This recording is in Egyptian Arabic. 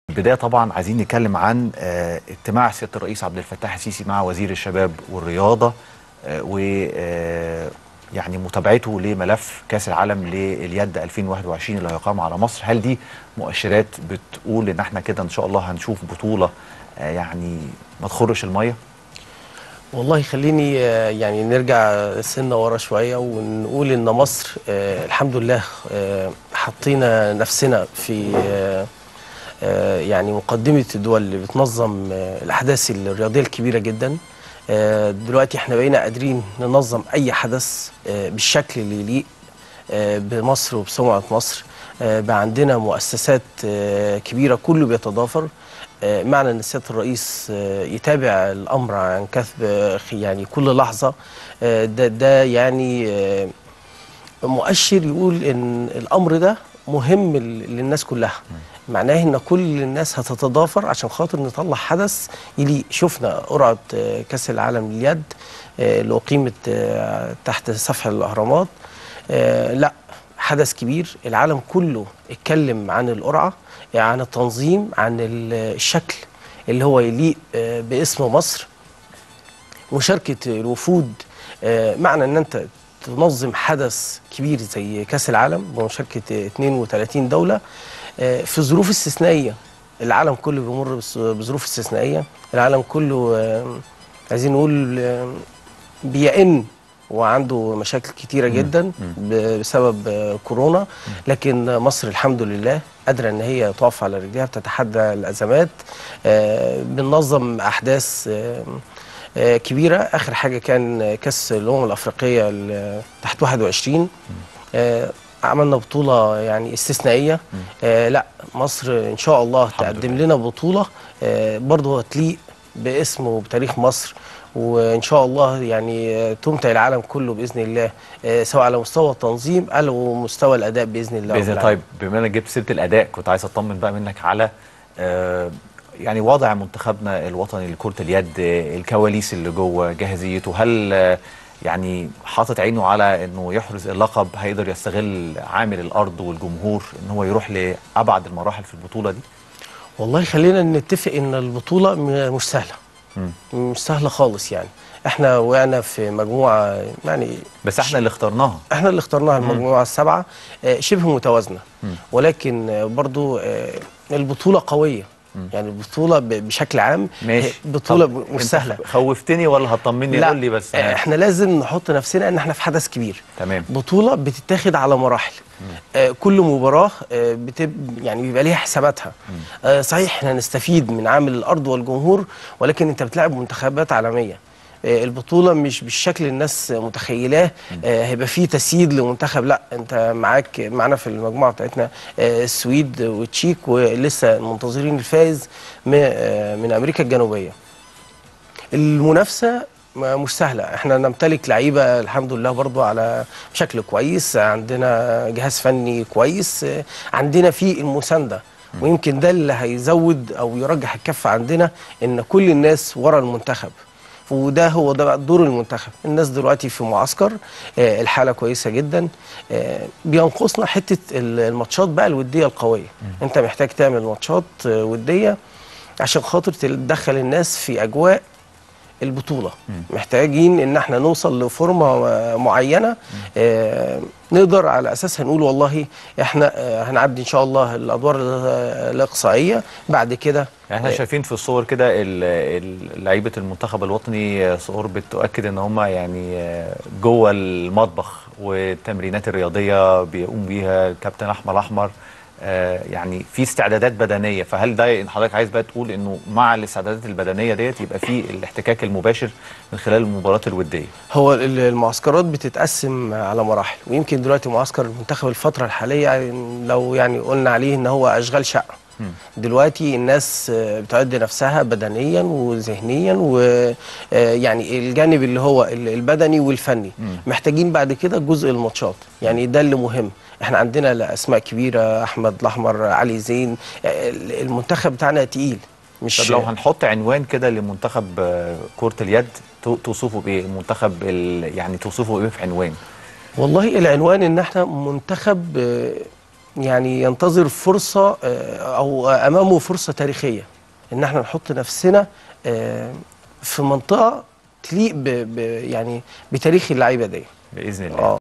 البدايه طبعا عايزين نتكلم عن آه، اجتماع سياده الرئيس عبد الفتاح السيسي مع وزير الشباب والرياضه آه، و آه، يعني متابعته لملف كاس العالم لليد 2021 اللي هيقام على مصر هل دي مؤشرات بتقول ان احنا كده ان شاء الله هنشوف بطوله آه، يعني ما تخرش الميه والله خليني آه، يعني نرجع سنة ورا شوية ونقول إن مصر آه، الحمد لله آه، حطينا نفسنا في آه، آه، يعني مقدمة الدول اللي بتنظم آه، الأحداث الرياضية الكبيرة جدا آه، دلوقتي احنا بقينا قادرين ننظم أي حدث آه، بالشكل اللي يليق آه، بمصر وبسمعة مصر آه، بقى عندنا مؤسسات آه، كبيرة كله بيتضافر آه، معنى ان سياده الرئيس آه، يتابع الامر عن كثب آه، يعني كل لحظه آه، ده ده يعني آه، مؤشر يقول ان الامر ده مهم ل- للناس كلها معناه ان كل الناس هتتضافر عشان خاطر نطلع حدث يليق شفنا قرعه آه، كاس العالم لليد آه، اللي اقيمت آه، تحت سفح الاهرامات آه، لا حدث كبير العالم كله اتكلم عن القرعه عن التنظيم عن ال- الشكل اللي هو يليق آه، باسم مصر مشاركه الوفود آه، معنى ان انت تنظم حدث كبير زي كاس العالم بمشاركه 32 دوله آه، في ظروف استثنائيه العالم كله بيمر بس- بظروف استثنائيه العالم كله آه، عايزين نقول آه، بيئن وعنده مشاكل كتيرة جدا ب- بسبب آه، كورونا لكن مصر الحمد لله قادرة ان هي تقف على رجليها بتتحدى الازمات آه، بننظم احداث آه، آه، كبيرة اخر حاجة كان كاس الامم الافريقية ال- تحت 21 آه، عملنا بطولة يعني استثنائية آه لا مصر ان شاء الله الحمد تقدم لنا بطولة آه برضه هتليق باسم وبتاريخ مصر وان شاء الله يعني آه، تمتع العالم كله باذن الله آه، سواء على مستوى التنظيم او مستوى الاداء باذن الله رب باذن العالمين. طيب بما انك جبت سيره الاداء كنت عايز اطمن بقى منك على آه، يعني وضع منتخبنا الوطني لكره اليد آه، الكواليس اللي جوه جاهزيته هل آه، يعني حاطط عينه على انه يحرز اللقب هيقدر يستغل عامل الارض والجمهور ان هو يروح لابعد المراحل في البطوله دي والله خلينا نتفق ان البطوله م- مش سهله مم. مش سهله خالص يعني احنا وقعنا في مجموعه يعني بس احنا اللي اخترناها احنا اللي اخترناها المجموعه السبعه آه، شبه متوازنه ولكن آه، برضو آه، البطوله قويه يعني البطوله ب- بشكل عام ماشي هي بطوله طب مش أنت سهله خوفتني ولا هطمني لا قول لي بس آه، احنا لازم نحط نفسنا ان احنا في حدث كبير تمام بطوله بتتاخد على مراحل آه كل مباراه آه بتب يعني بيبقى ليها حساباتها آه صحيح احنا هنستفيد من عامل الارض والجمهور ولكن انت بتلعب منتخبات عالميه آه البطوله مش بالشكل الناس متخيلاه آه هيبقى فيه تسييد لمنتخب لا انت معاك معانا في المجموعه بتاعتنا آه السويد والتشيك ولسه منتظرين الفائز م- آه، من امريكا الجنوبيه المنافسه ما- مش سهله احنا نمتلك لعيبه الحمد لله برضو على بشكل كويس عندنا جهاز فني كويس اه، عندنا في المسانده ويمكن ده اللي هيزود او يرجح الكفه عندنا ان كل الناس ورا المنتخب وده هو ده بقى دور المنتخب الناس دلوقتي في معسكر آه، الحاله كويسه جدا آه، بينقصنا حته ال- الماتشات بقى الوديه القويه انت محتاج تعمل ماتشات آه، وديه عشان خاطر تدخل الناس في اجواء البطوله محتاجين ان احنا نوصل لفورمه آه، معينه آه، نقدر على اساسها نقول والله احنا آه، هنعدي ان شاء الله الادوار ال- الاقصائيه بعد كده يعني احنا شايفين في الصور كده ال- ال- لعيبه المنتخب الوطني آه، صور بتؤكد ان هم يعني آه، جوه المطبخ والتمرينات الرياضيه بيقوم بيها الكابتن احمد احمر آه، يعني في استعدادات بدنيه فهل ده حضرتك عايز بقى تقول انه مع الاستعدادات البدنيه ديت يبقى في الاحتكاك المباشر من خلال المباريات الوديه هو ال- المعسكرات بتتقسم على مراحل ويمكن دلوقتي معسكر المنتخب الفترة الحالية يعني لو يعني قلنا عليه ان هو اشغال شقة دلوقتي الناس آه، بتعد نفسها بدنيا وذهنيا ويعني الجانب اللي هو ال- البدني والفني محتاجين بعد كده جزء الماتشات يعني ده اللي مهم احنا عندنا اسماء كبيره احمد الاحمر علي زين آه، المنتخب بتاعنا تقيل مش طب لو هنحط عنوان كده لمنتخب آه، كره اليد تو- توصفه بايه المنتخب ال- يعني توصفه بايه في عنوان والله العنوان ان احنا منتخب آه، يعني ينتظر فرصه آه، او امامه فرصه تاريخيه ان احنا نحط نفسنا آه، في منطقه تليق ب ب يعني بتاريخ اللعيبه دي باذن الله اه